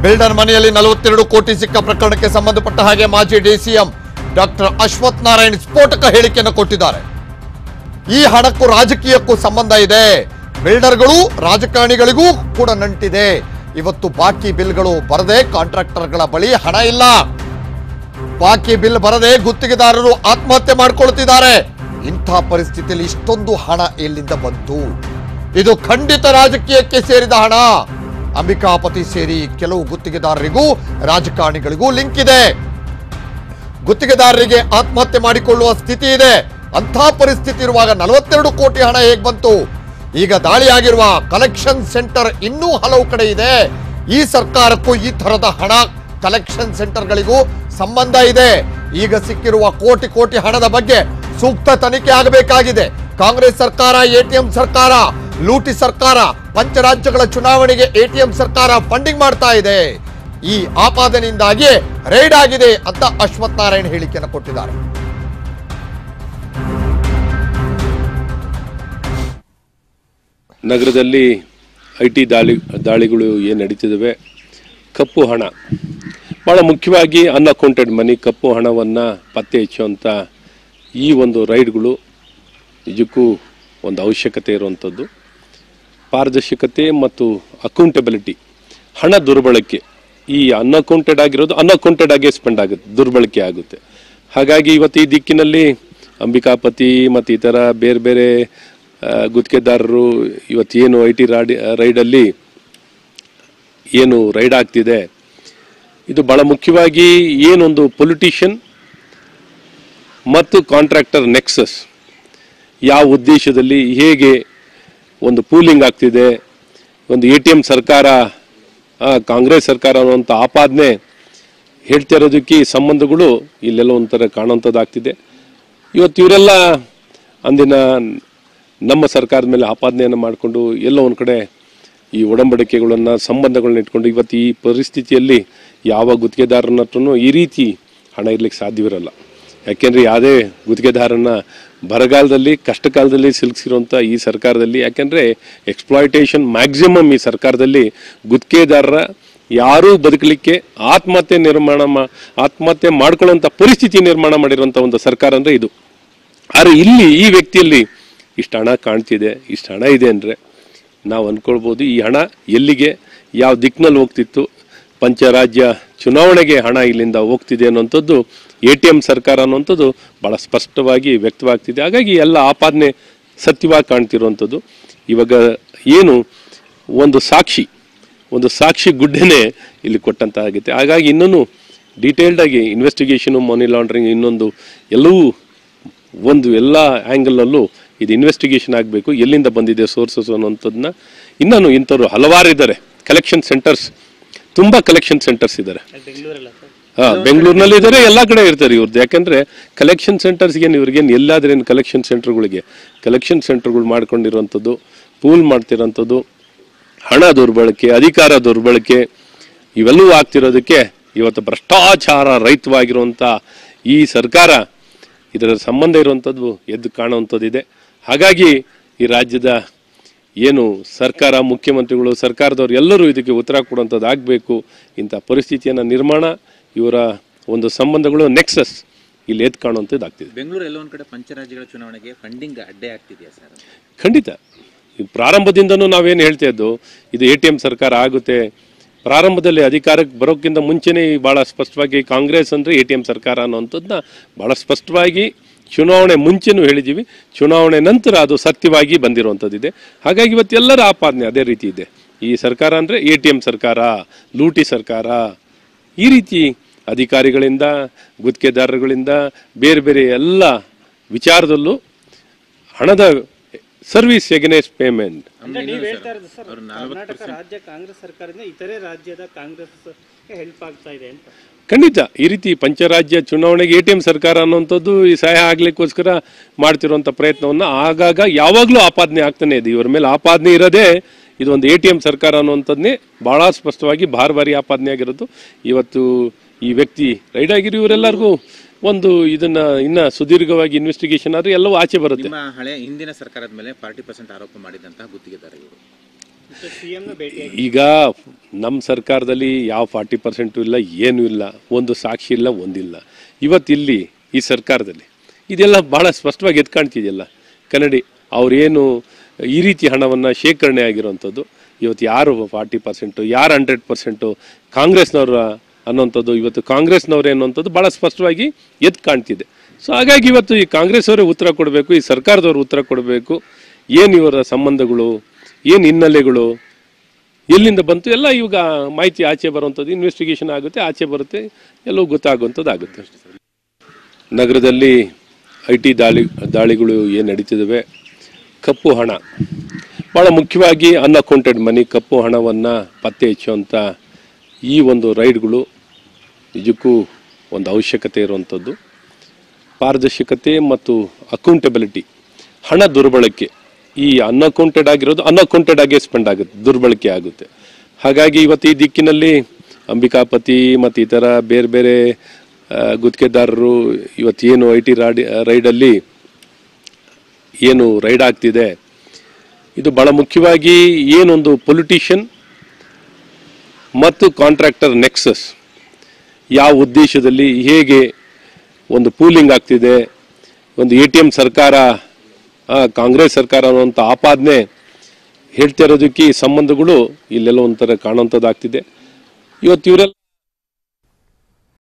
builder ಮನೆಯಲ್ಲಿ ನಲವತ್ತೆರಡು ಕೋಟಿ ಸಿಕ್ಕ ಪ್ರಕರಣಕ್ಕೆ ಸಂಬಂಧಪಟ್ಟ ಹಾಗೆ ಮಾಜಿ ಡಿಸಿಎಂ ಡಾಕ್ಟರ್ ಅಶ್ವಥ್ ನಾರಾಯಣ್ ಸ್ಫೋಟಕ ಹೇಳಿಕೆಯನ್ನು ಕೊಟ್ಟಿದ್ದಾರೆ ಈ ಹಣಕ್ಕೂ ರಾಜಕೀಯಕ್ಕೂ ಸಂಬಂಧ ಇದೆ ಬಿಲ್ಡರ್ಗಳು ರಾಜಕಾರಣಿಗಳಿಗೂ ಕೂಡ ನಂಟಿದೆ ಇವತ್ತು ಬಾಕಿ ಬಿಲ್ಗಳು ಬರದೆ ಕಾಂಟ್ರಾಕ್ಟರ್ಗಳ ಬಳಿ ಹಣ ಇಲ್ಲ ಬಾಕಿ ಬಿಲ್ ಬರದೆ ಗುತ್ತಿಗೆದಾರರು ಆತ್ಮಹತ್ಯೆ ಮಾಡ್ಕೊಳ್ತಿದ್ದಾರೆ ಇಂಥ ಪರಿಸ್ಥಿತಿಯಲ್ಲಿ ಇಷ್ಟೊಂದು ಹಣ ಎಲ್ಲಿಂದ ಬಂತು ಇದು ಖಂಡಿತ ರಾಜಕೀಯಕ್ಕೆ ಸೇರಿದ ಹಣ ಅಂಬಿಕಾಪತಿ ಸೇರಿ ಕೆಲವು ಗುತ್ತಿಗೆದಾರರಿಗೂ ರಾಜಕಾರಣಿಗಳಿಗೂ ಲಿಂಕ್ ಇದೆ ಗುತ್ತಿಗೆದಾರರಿಗೆ ಆತ್ಮಹತ್ಯೆ ಮಾಡಿಕೊಳ್ಳುವ ಸ್ಥಿತಿ ಇದೆ ಅಂಥ ಪರಿಸ್ಥಿತಿ ಇರುವಾಗ ನಲವತ್ತೆರಡು ಕೋಟಿ ಹಣ ಹೇಗೆ ಬಂತು ಈಗ ದಾಳಿಯಾಗಿರುವ ಕಲೆಕ್ಷನ್ ಸೆಂಟರ್ ಇನ್ನೂ ಹಲವು ಕಡೆ ಇದೆ ಈ ಸರ್ಕಾರಕ್ಕೂ ಈ ತರದ ಹಣ ಕಲೆಕ್ಷನ್ ಸೆಂಟರ್ಗಳಿಗೂ ಸಂಬಂಧ ಇದೆ ಈಗ ಸಿಕ್ಕಿರುವ ಕೋಟಿ ಕೋಟಿ ಹಣದ ಬಗ್ಗೆ ಸೂಕ್ತ ತನಿಖೆ ಆಗಬೇಕಾಗಿದೆ ಕಾಂಗ್ರೆಸ್ ಸರ್ಕಾರ ಎಟಿಎಂ ಸರ್ಕಾರ ಲೂಟಿ ಸರ್ಕಾರ ಪಂಚರಾಜ್ಯಗಳ ಚುನಾವಣೆಗೆ ಎಟಿಎಂ ಸರ್ಕಾರ ಫಂಡಿಂಗ್ ಮಾಡ್ತಾ ಇದೆ ಈ ಆಪಾದನೆಯಿಂದಾಗಿ ರೈಡ್ ಆಗಿದೆ ಅಂತ ಅಶ್ವಥ್ ನಾರಾಯಣ್ ಹೇಳಿಕೆಯನ್ನು ಕೊಟ್ಟಿದ್ದಾರೆ ನಗರದಲ್ಲಿ ಐ ಟಿ ದಾಳಿ ದಾಳಿಗಳು ಏನು ನಡೀತಿದ್ದಾವೆ ಕಪ್ಪು ಹಣ ಭಾಳ ಮುಖ್ಯವಾಗಿ ಅನ್ಅಕೌಂಟೆಡ್ ಮನಿ ಕಪ್ಪು ಹಣವನ್ನು ಪತ್ತೆ ಹಚ್ಚುವಂಥ ಈ ಒಂದು ರೈಡ್ಗಳು ನಿಜಕ್ಕೂ ಒಂದು ಅವಶ್ಯಕತೆ ಇರುವಂಥದ್ದು ಪಾರದರ್ಶಕತೆ ಮತ್ತು ಅಕೌಂಟಬಿಲಿಟಿ ಹಣ ದುರ್ಬಳಕೆ ಈ ಅನ್ಅಕೌಂಟೆಡ್ ಆಗಿರೋದು ಅನ್ಅಕೌಂಟೆಡ್ ಆಗೇ ಸ್ಪೆಂಡ್ ಆಗುತ್ತೆ ದುರ್ಬಳಕೆ ಆಗುತ್ತೆ ಹಾಗಾಗಿ ಇವತ್ತು ಈ ದಿಕ್ಕಿನಲ್ಲಿ ಅಂಬಿಕಾಪತಿ ಮತ್ತು ಈ ಥರ ಬೇರೆ ಬೇರೆ ಆ, ಗುತ್ತಿಗೆದಾರರು ಇವತ್ತೇನು ಐ ಟಿ ರಾಡಿ ರೈಡಲ್ಲಿ ಏನು ರೈಡ್ ಆಗ್ತಿದೆ ಇದು ಭಾಳ ಮುಖ್ಯವಾಗಿ ಏನೊಂದು ಪೊಲಿಟಿಷಿಯನ್ ಮತ್ತು ಕಾಂಟ್ರಾಕ್ಟರ್ ನೆಕ್ಸಸ್ ಯಾವ ಉದ್ದೇಶದಲ್ಲಿ ಹೇಗೆ ಒಂದು ಪೂಲಿಂಗ್ ಆಗ್ತಿದೆ ಒಂದು ಎ ಟಿ ಎಂ ಸರ್ಕಾರ ಆ, ಕಾಂಗ್ರೆಸ್ ಸರ್ಕಾರ ಅನ್ನುವಂಥ ಆಪಾದನೆ ಹೇಳ್ತಾ ಇರೋದಕ್ಕೆ ಈ ಸಂಬಂಧಗಳು ಇಲ್ಲೆಲ್ಲ ಒಂಥರ ಕಾಣುವಂಥದ್ದಾಗ್ತಿದೆ ಇವತ್ತು ಇವರೆಲ್ಲ ಅಂದಿನ ನಮ್ಮ ಸರ್ಕಾರದ ಮೇಲೆ ಆಪಾದನೆಯನ್ನು ಮಾಡಿಕೊಂಡು ಎಲ್ಲ ಒಂದು ಕಡೆ ಈ ಒಡಂಬಡಿಕೆಗಳನ್ನು ಸಂಬಂಧಗಳನ್ನ ಇಟ್ಕೊಂಡು ಇವತ್ತು ಈ ಪರಿಸ್ಥಿತಿಯಲ್ಲಿ ಯಾವ ಗುತ್ತಿಗೆದಾರನ ಹತ್ರನೂ ಈ ರೀತಿ ಹಣ ಇರ್ಲಿಕ್ಕೆ ಸಾಧ್ಯವಿರಲ್ಲ ಯಾಕೆಂದರೆ ಯಾವುದೇ ಗುತ್ತಿಗೆದಾರನ ಬರಗಾಲದಲ್ಲಿ ಕಷ್ಟ ಕಾಲದಲ್ಲಿ ಸಿಲುಕಿಸಿರುವಂಥ ಈ ಸರ್ಕಾರದಲ್ಲಿ ಯಾಕೆಂದರೆ ಎಕ್ಸ್ಪ್ಲಾಯಿಟೇಷನ್ ಮ್ಯಾಕ್ಸಿಮಮ್ ಈ ಸರ್ಕಾರದಲ್ಲಿ ಗುತ್ತಿಗೆದಾರರ ಯಾರೂ ಬದುಕಲಿಕ್ಕೆ ಆತ್ಮಹತ್ಯೆ ನಿರ್ಮಾಣ ಮಾ ಆತ್ಮಹತ್ಯೆ ಮಾಡ್ಕೊಳ್ಳುವಂಥ ಪರಿಸ್ಥಿತಿ ನಿರ್ಮಾಣ ಮಾಡಿರುವಂಥ ಒಂದು ಸರ್ಕಾರ ಅಂದರೆ ಇದು ಆದರೆ ಇಲ್ಲಿ ಈ ವ್ಯಕ್ತಿಯಲ್ಲಿ ಇಷ್ಟು ಹಣ ಕಾಣ್ತಿದೆ ಇಷ್ಟು ಹಣ ಇದೆ ಅಂದರೆ ನಾವು ಅಂದ್ಕೊಳ್ಬೋದು ಈ ಹಣ ಎಲ್ಲಿಗೆ ಯಾವ ದಿಕ್ಕಿನಲ್ಲಿ ಹೋಗ್ತಿತ್ತು ಪಂಚರಾಜ್ಯ ಚುನಾವಣೆಗೆ ಹಣ ಇಲ್ಲಿಂದ ಹೋಗ್ತಿದೆ ಅನ್ನುವಂಥದ್ದು ಎ ಟಿ ಎಂ ಸರ್ಕಾರ ಅನ್ನುವಂಥದ್ದು ಭಾಳ ಸ್ಪಷ್ಟವಾಗಿ ವ್ಯಕ್ತವಾಗ್ತಿದೆ ಹಾಗಾಗಿ ಎಲ್ಲ ಆಪಾದನೆ ಸತ್ಯವಾಗಿ ಕಾಣ್ತಿರುವಂಥದ್ದು ಇವಾಗ ಏನು ಒಂದು ಸಾಕ್ಷಿ ಒಂದು ಸಾಕ್ಷಿ ಗುಡ್ಡೆನೇ ಇಲ್ಲಿ ಕೊಟ್ಟಂತ ಆಗುತ್ತೆ ಹಾಗಾಗಿ ಇನ್ನೂ ಡೀಟೇಲ್ಡಾಗಿ ಇನ್ವೆಸ್ಟಿಗೇಷನು ಮನಿ ಲಾಂಡ್ರಿಂಗ್ ಇನ್ನೊಂದು ಎಲ್ಲವೂ ಒಂದು ಎಲ್ಲ ಆ್ಯಂಗಲ್ನಲ್ಲೂ ಇದು ಇನ್ವೆಸ್ಟಿಗೇಷನ್ ಆಗಬೇಕು ಎಲ್ಲಿಂದ ಬಂದಿದೆ ಸೋರ್ಸಸ್ ಅನ್ನೋಂಥದ್ದನ್ನ ಇನ್ನೂ ಇಂಥವ್ರು ಹಲವಾರು ಇದ್ದಾರೆ ಕಲೆಕ್ಷನ್ ಸೆಂಟರ್ಸ್ ತುಂಬ ಕಲೆಕ್ಷನ್ ಸೆಂಟರ್ಸ್ ಇದ್ದಾರೆ ಹಾ ಬೆಂಗಳೂರಿನಲ್ಲಿ ಇದ್ದಾರೆ ಎಲ್ಲ ಕಡೆ ಇರ್ತಾರೆ ಇವ್ರದ್ದು ಯಾಕಂದ್ರೆ ಕಲೆಕ್ಷನ್ ಸೆಂಟರ್ಸ್ಗೆ ಇವ್ರಿಗೇನು ಎಲ್ಲಾದ್ರೇನು ಕಲೆಕ್ಷನ್ ಸೆಂಟರ್ಗಳಿಗೆ ಕಲೆಕ್ಷನ್ ಸೆಂಟರ್ಗಳು ಮಾಡ್ಕೊಂಡಿರೋಂಥದ್ದು ಪೂಲ್ ಮಾಡ್ತಿರೋಂಥದ್ದು ಹಣ ದುರ್ಬಳಕೆ ಅಧಿಕಾರ ದುರ್ಬಳಕೆ ಇವೆಲ್ಲವೂ ಆಗ್ತಿರೋದಕ್ಕೆ ಇವತ್ತು ಭ್ರಷ್ಟಾಚಾರ ರಹಿತವಾಗಿರುವಂಥ ಈ ಸರ್ಕಾರ ಇದರ ಸಂಬಂಧ ಇರುವಂಥದ್ದು ಎದ್ದು ಕಾಣುವಂಥದ್ದಿದೆ ಹಾಗಾಗಿ ಈ ರಾಜ್ಯದ ಏನು ಸರ್ಕಾರ ಮುಖ್ಯಮಂತ್ರಿಗಳು ಸರ್ಕಾರದವ್ರು ಎಲ್ಲರೂ ಇದಕ್ಕೆ ಉತ್ತರ ಕೊಡುವಂಥದ್ದು ಆಗಬೇಕು ಇಂಥ ಪರಿಸ್ಥಿತಿಯನ್ನು ನಿರ್ಮಾಣ ಇವರ ಒಂದು ಸಂಬಂಧಗಳು ನೆಕ್ಸಸ್ ಇಲ್ಲಿ ಎದ್ದು ಕಾಣುವಂಥದ್ದು ಆಗ್ತಿದೆ ಬೆಂಗಳೂರು ಎಲ್ಲ ಒಂದ್ ಕಡೆ ಪಂಚರಾಜ್ಯಗಳ ಚುನಾವಣೆಗೆ ಫಂಡಿಂಗ್ ಅಡ್ಡೆ ಆಗ್ತಿದೆಯಾ ಸರ್ ಖಂಡಿತ ಈ ಪ್ರಾರಂಭದಿಂದನೂ ನಾವೇನು ಹೇಳ್ತಾ ಇದ್ದು ಇದು ಎ ಟಿ ಎಂ ಸರ್ಕಾರ ಆಗುತ್ತೆ ಪ್ರಾರಂಭದಲ್ಲಿ ಅಧಿಕಾರಕ್ಕೆ ಬರೋಕ್ಕಿಂತ ಮುಂಚೆನೇ ಭಾಳ ಸ್ಪಷ್ಟವಾಗಿ ಕಾಂಗ್ರೆಸ್ ಅಂದರೆ ಎ ಟಿ ಎಂ ಸರ್ಕಾರ ಅನ್ನೋಂಥದ್ದನ್ನ ಭಾಳ ಸ್ಪಷ್ಟವಾಗಿ ಚುನಾವಣೆ ಮುಂಚೆನೂ ಹೇಳಿದ್ದೀವಿ ಚುನಾವಣೆ ನಂತರ ಅದು ಸತ್ಯವಾಗಿ ಬಂದಿರುವಂಥದ್ದಿದೆ ಹಾಗಾಗಿ ಇವತ್ತೆಲ್ಲರ ಆಪಾದನೆ ಅದೇ ರೀತಿ ಇದೆ ಈ ಸರ್ಕಾರ ಅಂದರೆ ಎ ಟಿ ಎಂ ಸರ್ಕಾರ ಲೂಟಿ ಸರ್ಕಾರ ಈ ರೀತಿ ಅಧಿಕಾರಿಗಳಿಂದ ಗುತ್ತಿಗೆದಾರರುಗಳಿಂದ ಬೇರೆ ಬೇರೆ ಎಲ್ಲ ವಿಚಾರದಲ್ಲೂ ಹಣದ ಸರ್ವಿಸ್ ಎಗನೇಸ್ಟ್ ಪೇಮೆಂಟ್ ಅಂದ್ರೆ ನೀವು ಹೇಳ್ತಾ ಇರೋದು ಸರ್ ಕರ್ನಾಟಕ ರಾಜ್ಯ ಕಾಂಗ್ರೆಸ್ ಸರ್ಕಾರದಿಂದ ಇತರೆ ರಾಜ್ಯದ ಕಾಂಗ್ರೆಸ್ ಹೆಲ್ಪ್ ಆಗ್ತಾ ಇದೆ ಅಂತ ಖಂಡಿತ ಈ ರೀತಿ ಪಂಚರಾಜ್ಯ ಚುನಾವಣೆಗೆ ಎ ಟಿ ಎಂ ಸರ್ಕಾರ ಅನ್ನುವಂಥದ್ದು ಈ ಸಹಾಯ ಆಗ್ಲಿಕ್ಕೋಸ್ಕರ ಮಾಡ್ತಿರುವಂಥ ಪ್ರಯತ್ನವನ್ನು ಆಗಾಗ ಯಾವಾಗಲೂ ಆಪಾದನೆ ಆಗ್ತಾನೆ ಇದೆ ಇವ್ರ ಮೇಲೆ ಆಪಾದನೆ ಇರೋದೇ ಇದು ಒಂದು ಎ ಟಿ ಎಂ ಸರ್ಕಾರ ಅನ್ನುವಂಥದ್ದೇ ಭಾಳ ಸ್ಪಷ್ಟವಾಗಿ ಭಾರಿ ಆಪಾದನೆ ಆಗಿರೋದು ಇವತ್ತು ಈ ವ್ಯಕ್ತಿ ರೈಡ್ ಆಗಿರೋ ಇವರೆಲ್ಲರಿಗೂ ಒಂದು ಇದನ್ನ ಇನ್ನ ಸುದೀರ್ಘವಾಗಿ ಇನ್ವೆಸ್ಟಿಗೇಷನ್ ಆದ್ರೆ ಎಲ್ಲವೂ ಆಚೆ ಬರುತ್ತೆ ನಿಮ್ಮ ಹಳೆ ಹಿಂದಿನ ಸರ್ಕಾರದ ಮೇಲೆ ಫಾರ್ಟಿ ಪರ್ಸೆಂಟ್ ಆರೋಪ ಮಾಡಿದಂತಹ ಗುತ್ತಿಗೆದಾರರು ಸಿಎಂನ ಭೇಟಿಯಾಗಿ ಈಗ ನಮ್ಮ ಸರ್ಕಾರದಲ್ಲಿ ಯಾವ ಫಾರ್ಟಿ ಪರ್ಸೆಂಟು ಇಲ್ಲ ಏನೂ ಇಲ್ಲ ಒಂದು ಸಾಕ್ಷಿ ಇಲ್ಲ ಒಂದಿಲ್ಲ ಇವತ್ತು ಇಲ್ಲಿ ಈ ಸರ್ಕಾರದಲ್ಲಿ ಇದೆಲ್ಲ ಭಾಳ ಸ್ಪಷ್ಟವಾಗಿ ಎದ್ದು ಕಾಣ್ತಿದೆಯಲ್ಲ ಕನ್ನಡಿ ಅವ್ರೇನು ಈ ರೀತಿ ಹಣವನ್ನು ಶೇಖರಣೆ ಆಗಿರೋವಂಥದ್ದು ಇವತ್ತು ಯಾರು ಫಾರ್ಟಿ ಪರ್ಸೆಂಟು ಯಾರು ಹಂಡ್ರೆಡ್ ಪರ್ಸೆಂಟು ಕಾಂಗ್ರೆಸ್ನವ್ರ ಅನ್ನೋಂಥದ್ದು ಇವತ್ತು ಕಾಂಗ್ರೆಸ್ನವ್ರು ಅನ್ನೋಂಥದ್ದು ಭಾಳ ಸ್ಪಷ್ಟವಾಗಿ ಎದ್ದು ಕಾಣ್ತಿದೆ ಸೊ ಹಾಗಾಗಿ ಇವತ್ತು ಈ ಕಾಂಗ್ರೆಸ್ ಅವರೇ ಉತ್ತರ ಕೊಡಬೇಕು ಈ ಸರ್ಕಾರದವರು ಉತ್ತರ ಕೊಡಬೇಕು ಏನು ಇವರ ಸಂಬಂಧಗಳು ಏನು ಹಿನ್ನೆಲೆಗಳು ಎಲ್ಲಿಂದ ಬಂತು ಎಲ್ಲ ಇವಾಗ ಮಾಹಿತಿ ಆಚೆ ಬರುವಂಥದ್ದು ಇನ್ವೆಸ್ಟಿಗೇಷನ್ ಆಗುತ್ತೆ ಆಚೆ ಬರುತ್ತೆ ಎಲ್ಲವೂ ಗೊತ್ತಾಗುವಂಥದ್ದು ಆಗುತ್ತೆ ನಗರದಲ್ಲಿ ಐ ಟಿ ದಾಳಿ ದಾಳಿಗಳು ಏನು ನಡೀತಿದ್ದಾವೆ ಕಪ್ಪು ಹಣ ಭಾಳ ಮುಖ್ಯವಾಗಿ ಅನ್ಅಕೌಂಟೆಡ್ ಮನಿ ಕಪ್ಪು ಹಣವನ್ನು ಪತ್ತೆ ಹಚ್ಚುವಂಥ ಈ ಒಂದು ರೈಡ್ಗಳು ನಿಜಕ್ಕೂ ಒಂದು ಅವಶ್ಯಕತೆ ಇರುವಂಥದ್ದು ಪಾರದರ್ಶಕತೆ ಮತ್ತು ಅಕೌಂಟಬಿಲಿಟಿ ಹಣ ದುರ್ಬಳಕೆ ಈ ಅನ್ಅಕೌಂಟೆಡ್ ಆಗಿರೋದು ಅನ್ಅಕೌಂಟೆಡ್ ಆಗೇ ಸ್ಪೆಂಡ್ ಆಗುತ್ತೆ ದುರ್ಬಳಕೆ ಆಗುತ್ತೆ ಹಾಗಾಗಿ ಇವತ್ತು ಈ ದಿಕ್ಕಿನಲ್ಲಿ ಅಂಬಿಕಾಪತಿ ಮತ್ತು ಈ ಥರ ಬೇರೆ ಬೇರೆ ಆ, ಗುತ್ತಿಗೆದಾರರು ಇವತ್ತೇನು ಐ ಟಿ ರಾಡಿ ರೈಡಲ್ಲಿ ಏನು ರೈಡ್ ಆಗ್ತಿದೆ ಇದು ಭಾಳ ಮುಖ್ಯವಾಗಿ ಏನೊಂದು ಪೊಲಿಟಿಷಿಯನ್ ಮತ್ತು ಕಾಂಟ್ರಾಕ್ಟರ್ ನೆಕ್ಸಸ್ ಯಾವ ಉದ್ದೇಶದಲ್ಲಿ ಹೇಗೆ ಒಂದು ಪೂಲಿಂಗ್ ಆಗ್ತಿದೆ ಒಂದು ಎ ಟಿ ಎಂ ಸರ್ಕಾರ ಆ, ಕಾಂಗ್ರೆಸ್ ಸರ್ಕಾರ ಅನ್ನುವಂಥ ಆಪಾದನೆ ಹೇಳ್ತಾ ಇರೋದಕ್ಕೆ ಈ ಸಂಬಂಧಗಳು ಇಲ್ಲೆಲ್ಲ ಒಂಥರ ಕಾಣುವಂಥದ್ದಾಗ್ತಿದೆ ಇವತ್ತು ಇವರೆಲ್ಲ